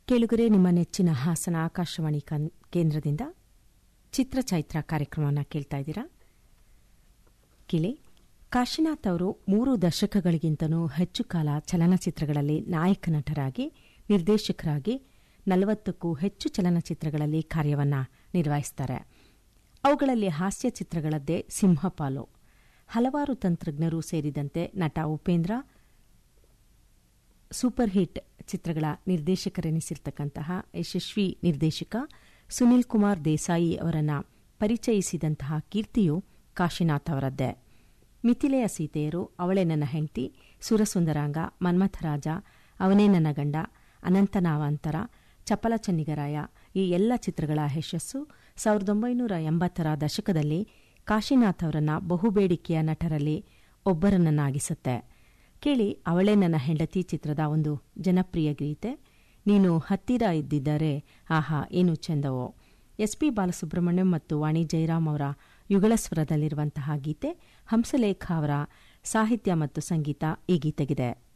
ಕೇಳುಗರೆ ನಿಮ್ಮ ನೆಚ್ಚಿನ ಹಾಸನ ಆಕಾಶವಾಣಿ ಕನ್- ಕೇಂದ್ರದಿಂದ ಚಿತ್ರಚೈತ್ರ ಕಾರ್ಯಕ್ರಮವನ್ನು ಕೇಳ್ತಾ ಇದ್ದೀರಾ ಕಿಲೆ ಕಾಶಿನಾಥ್ ಅವರು ಮೂರು ದಶಕಗಳಿಗಿಂತಲೂ ಹೆಚ್ಚು ಕಾಲ ಚಲನಚಿತ್ರಗಳಲ್ಲಿ ನಾಯಕ ನಟರಾಗಿ ನಿರ್ದೇಶಕರಾಗಿ ನಲವತ್ತಕ್ಕೂ ಹೆಚ್ಚು ಚಲನಚಿತ್ರಗಳಲ್ಲಿ ಕಾರ್ಯವನ್ನು ನಿರ್ವಹಿಸ್ತಾರೆ ಅವುಗಳಲ್ಲಿ ಹಾಸ್ಯ ಚಿತ್ರಗಳದ್ದೇ ಸಿಂಹಪಾಲು ಹಲವಾರು ತಂತ್ರಜ್ಞರು ಸೇರಿದಂತೆ ನಟ ಉಪೇಂದ್ರ ಸೂಪರ್ ಹಿಟ್ ಚಿತ್ರಗಳ ನಿರ್ದೇಶಕರೆನಿಸಿರ್ತಕ್ಕಂತಹ ಯಶಸ್ವಿ ನಿರ್ದೇಶಕ ಸುನಿಲ್ ಕುಮಾರ್ ದೇಸಾಯಿ ಅವರನ್ನು ಪರಿಚಯಿಸಿದಂತಹ ಕೀರ್ತಿಯು ಕಾಶಿನಾಥ್ ಅವರದ್ದೇ ಮಿಥಿಲೆಯ ಸೀತೆಯರು ಅವಳೇ ನನ್ನ ಹೆಂಡತಿ ಸುರಸುಂದರಾಂಗ ಮನ್ಮಥರಾಜ ಅವನೇ ನನ್ನ ಗಂಡ ಅನಂತನಾವಾಂತರ ಚಪಲ ಚೆನ್ನಿಗರಾಯ ಈ ಎಲ್ಲ ಚಿತ್ರಗಳ ಯಶಸ್ಸು ಸಾವಿರದ ಒಂಬೈನೂರ ಎಂಬತ್ತರ ದಶಕದಲ್ಲಿ ಕಾಶಿನಾಥ್ ಅವರನ್ನ ಬಹುಬೇಡಿಕೆಯ ನಟರಲ್ಲಿ ಒಬ್ಬರನ್ನಾಗಿಸುತ್ತೆ ಕೇಳಿ ಅವಳೇ ನನ್ನ ಹೆಂಡತಿ ಚಿತ್ರದ ಒಂದು ಜನಪ್ರಿಯ ಗೀತೆ ನೀನು ಹತ್ತಿರ ಇದ್ದಿದ್ದರೆ ಆಹಾ ಏನು ಚೆಂದವೋ ಎಸ್ಪಿ ಬಾಲಸುಬ್ರಹ್ಮಣ್ಯಂ ಮತ್ತು ವಾಣಿ ಜಯರಾಮ್ ಅವರ ಯುಗಳ ಸ್ವರದಲ್ಲಿರುವಂತಹ ಗೀತೆ ಹಂಸಲೇಖ ಅವರ ಸಾಹಿತ್ಯ ಮತ್ತು ಸಂಗೀತ ಈ ಗೀತೆಗಿದೆ